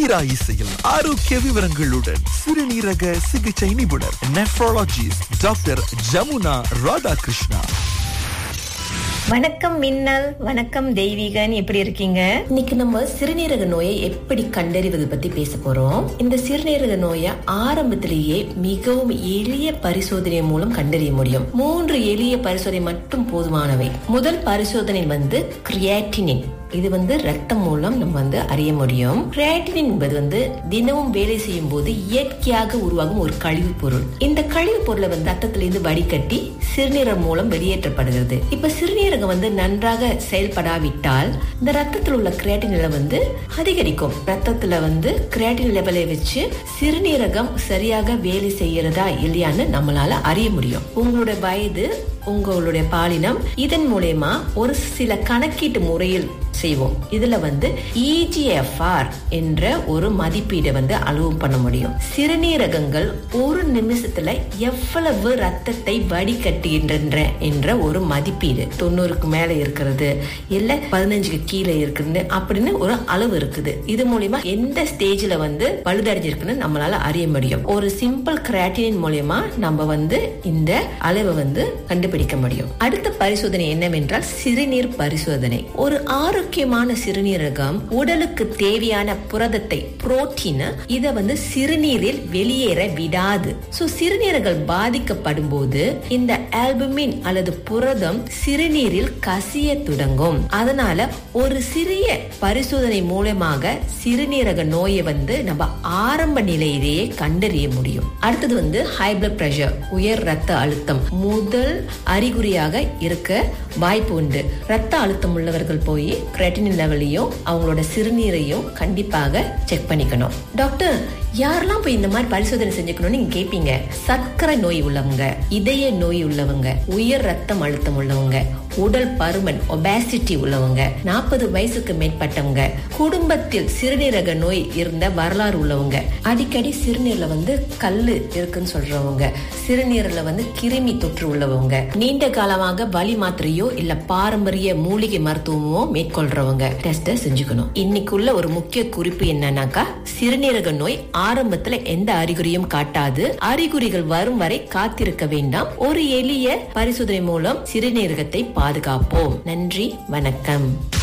தீரா இசையில் ஆரோக்கிய விவரங்களுடன் சிறுநீரக சிகிச்சை நிபுணர் நெஃப்ரோலஜிஸ்ட் டாக்டர் ஜமுனா ராதாகிருஷ்ணா வணக்கம் மின்னல் வணக்கம் தெய்வீகன் எப்படி இருக்கீங்க இன்னைக்கு நம்ம சிறுநீரக நோயை எப்படி கண்டறிவது பத்தி பேச போறோம் இந்த சிறுநீரக நோயை ஆரம்பத்திலேயே மிகவும் எளிய பரிசோதனை மூலம் கண்டறிய முடியும் மூன்று எளிய பரிசோதனை மட்டும் போதுமானவை முதல் பரிசோதனை வந்து கிரியாட்டினின் இது வந்து ரத்தம் மூலம் நம்ம வந்து அறிய முடியும் கிரியாட்டினின் என்பது வந்து தினமும் வேலை செய்யும் போது இயற்கையாக உருவாகும் ஒரு கழிவுப் பொருள் இந்த கழிவுப் பொருளை வந்து ரத்தத்திலிருந்து வடிகட்டி சிறுநீரகம் மூலம் வெளியேற்றப்படுகிறது இப்ப சிறுநீரகம் வந்து நன்றாக செயல்படாவிட்டால் இந்த ரத்தத்தில் உள்ள கிரியாட்டின் லெவல் வந்து அதிகரிக்கும் ரத்தத்துல வந்து கிரியாட்டின் லெவலை வச்சு சிறுநீரகம் சரியாக வேலை செய்யறதா இல்லையான்னு நம்மளால அறிய முடியும் உங்களுடைய வயது உங்களுடைய பாலினம் இதன் மூலயமா ஒரு சில கணக்கீட்டு முறையில் செய்வோம் இதுல வந்து இஜிஎஃப்ஆர் என்ற ஒரு மதிப்பீடை வந்து அளவு பண்ண முடியும் சிறுநீரகங்கள் ஒரு நிமிஷத்துல எவ்வளவு ரத்தத்தை வடிகட்டுகின்றன என்ற ஒரு மதிப்பீடு தொண்ணூறுக்கு மேல இருக்கிறது இல்ல பதினஞ்சுக்கு கீழே இருக்குது அப்படின்னு ஒரு அளவு இருக்குது இது மூலியமா எந்த ஸ்டேஜ்ல வந்து பழுதடைஞ்சிருக்குன்னு நம்மளால அறிய முடியும் ஒரு சிம்பிள் கிராட்டினின் மூலியமா நம்ம வந்து இந்த அளவை வந்து கண்டுபிடிக்க முடியும் அடுத்த பரிசோதனை என்னவென்றால் சிறுநீர் பரிசோதனை ஒரு ஆரோக்கியமான சிறுநீரகம் உடலுக்கு தேவையான புரதத்தை புரோட்டீன் இத வந்து சிறுநீரில் வெளியேற விடாது சோ சிறுநீரகம் பாதிக்கப்படும் போது இந்த ஆல்புமின் அல்லது புரதம் சிறுநீரில் கசிய தொடங்கும் அதனால ஒரு சிறிய பரிசோதனை மூலமாக சிறுநீரக நோயை வந்து நம்ம ஆரம்ப நிலையிலேயே கண்டறிய முடியும் அடுத்தது வந்து ஹை பிளட் பிரஷர் உயர் ரத்த அழுத்தம் முதல் அறிகுறியாக இருக்க வாய்ப்பு உண்டு ரத்த அழுத்தம் உள்ளவர்கள் போய் கிரெட்டினின் லெவலையும் அவங்களோட சிறுநீரையும் கண்டிப்பாக செக் பண்ணிக்கணும் டாக்டர் யாரெல்லாம் போய் இந்த மாதிரி பரிசோதனை செஞ்சுக்கணும்னு நீங்க கேட்பீங்க சர்க்கரை நோய் உள்ளவங்க இதய நோய் உள்ளவங்க உயர் ரத்தம் அழுத்தம் உள்ளவங்க உடல் பருமன் ஒபாசிட்டி உள்ளவங்க நாற்பது வயசுக்கு மேற்பட்டவங்க குடும்பத்தில் சிறுநீரக நோய் இருந்த வரலாறு உள்ளவங்க அடிக்கடி சிறுநீர்ல வந்து கல்லு இருக்குன்னு சொல்றவங்க சிறுநீர்ல வந்து கிருமி தொற்று உள்ளவங்க நீண்ட காலமாக வலி மாத்திரையோ இல்ல பாரம்பரிய மூலிகை மருத்துவமோ மேற்கொள்றவங்க டெஸ்ட செஞ்சுக்கணும் இன்னைக்குள்ள ஒரு முக்கிய குறிப்பு என்னன்னாக்கா சிறுநீரக நோய் ஆரம்பத்துல எந்த அறிகுறியும் காட்டாது அறிகுறிகள் வரும் வரை காத்திருக்க வேண்டாம் ஒரு எளிய பரிசோதனை மூலம் சிறுநீரகத்தை பாதுகாப்போம் நன்றி வணக்கம்